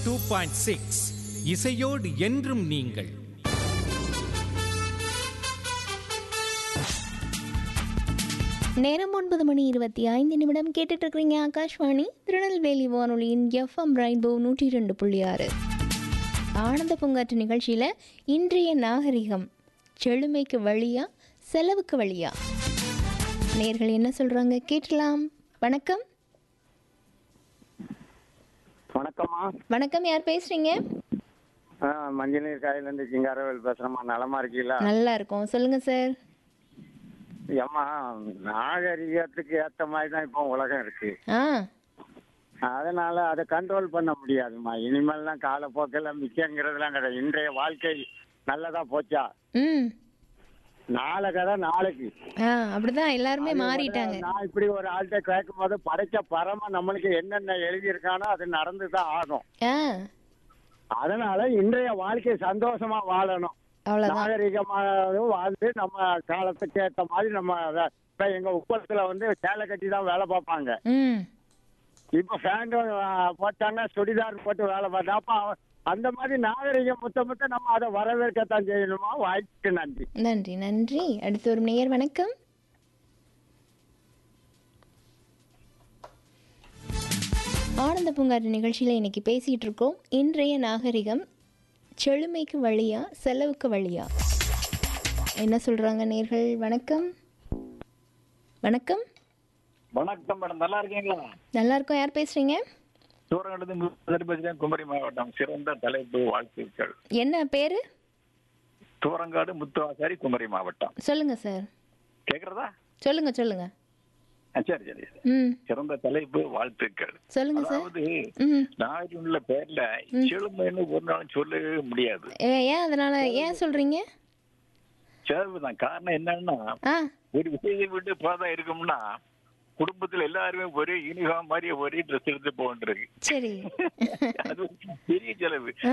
two point six இசையோடு என்றும் நீங்கள் நேரம் ஒன்பது மணி இருபத்தி ஐந்து நிமிடம் கேட்டுட்டு இருக்கிறீங்க ஆகாஷ்வாணி திருநெல்வேலி வானொலியின் எஃப்எம் ரெயின்போ நூற்றி ரெண்டு புள்ளி ஆறு ஆனந்த பூங்காற்று நிகழ்ச்சியில் இன்றைய நாகரிகம் செழுமைக்கு வழியா செலவுக்கு வழியா நேர்கள் என்ன சொல்கிறாங்க கேட்கலாம் வணக்கம் வணக்கம்மா வணக்கம் யார் பேசுகிறீங்க ஆ, மஞ்சள் நீர் காயிலேருந்து சிங்காரவேல் பேசுகிறேம்மா நலமா இருக்கீங்களா நல்லா இருக்கோம் சொல்லுங்கள் சார் ஏம்மா நாகரிகத்துக்கு ஏற்ற மாதிரி தான் இப்போ உலகம் இருக்கு ஆ அதனால அதை கண்ட்ரோல் பண்ண முடியாதும்மா இனிமேல்லாம் காலப்போக்கில் மிச்சங்கிறதுலாம் கிடையாது இன்றைய வாழ்க்கை நல்லதா போச்சா ம் நாளை கதை நாளைக்கு ஆ அப்படிதான் எல்லாருமே மாறிட்டாங்க நான் இப்படி ஒரு ஆள்கிட்ட கேட்கும் போது படைச்ச பரம நம்மளுக்கு என்னென்ன எழுதியிருக்கானோ அது நடந்து தான் ஆகும் ஆ அதனால இன்றைய வாழ்க்கை சந்தோஷமா வாழணும் அவ்வளோதான் நாகரிகமாக வாழ்ந்து நம்ம காலத்துக்கு ஏற்ற மாதிரி நம்ம வே- இப்ப எங்க உப்பளத்துல வந்து சேலை கட்டி தான் வேலை பார்ப்பாங்க ம் இப்ப ஃபேண்டும் போட்டாங்கன்னா சுடிதார் போட்டு வேலை பார்த்தா அப்ப அவ- அந்த மாதிரி நாகரிகம் முத்த முத்த நம்ம அதை வரவேற்கத்தான் செய்யணுமா வாய்ப்புக்கு நன்றி நன்றி நன்றி அடுத்து ஒரு நேயர் வணக்கம் ஆனந்த பூங்காற்று நிகழ்ச்சியில் இன்னைக்கு பேசிகிட்டு இருக்கோம் இன்றைய நாகரிகம் செழுமைக்கு வழியா செலவுக்கு வழியா என்ன சொல்கிறாங்க நேர்கள் வணக்கம் வணக்கம் வணக்கம் மேடம் நல்லா இருக்கீங்களா நல்லா இருக்கோம் யார் பேசுகிறீங்க தூரங்கடத்து பேசுகிறேன் குமரி மாவட்டம் சிறந்த தலைப்பு வாழ்த்துக்கள் என்ன பேர் தூரங்காடு முத்துவாசாரி குமரி மாவட்டம் சொல்லுங்கள் சார் கேக்குறதா சொல்லுங்கள் சொல்லுங்கள் ஆ, சரி சரி ம் சிறந்த தலைப்பு வாழ்த்துக்கள் சொல்லுங்கள் சார் அதாவது ம் நாயுள்ள பேர்ல செழுமைன்னு ஒரு நாளும் சொல்லவே முடியாது ஏ- ஏன் அதனால் ஏன் சொல்கிறீங்க செலவு தான் காரணம் என்னன்னா ஆ ஒரு விஷயத்தை விட்டு போதா இருக்கும்னா குடும்பத்துல எல்லாருமே ஒரே யூனிஃபார்ம் மாதிரி ஒரே ட்ரெஸ் எடுத்து போகின்றது சரி அது பெரிய செலவு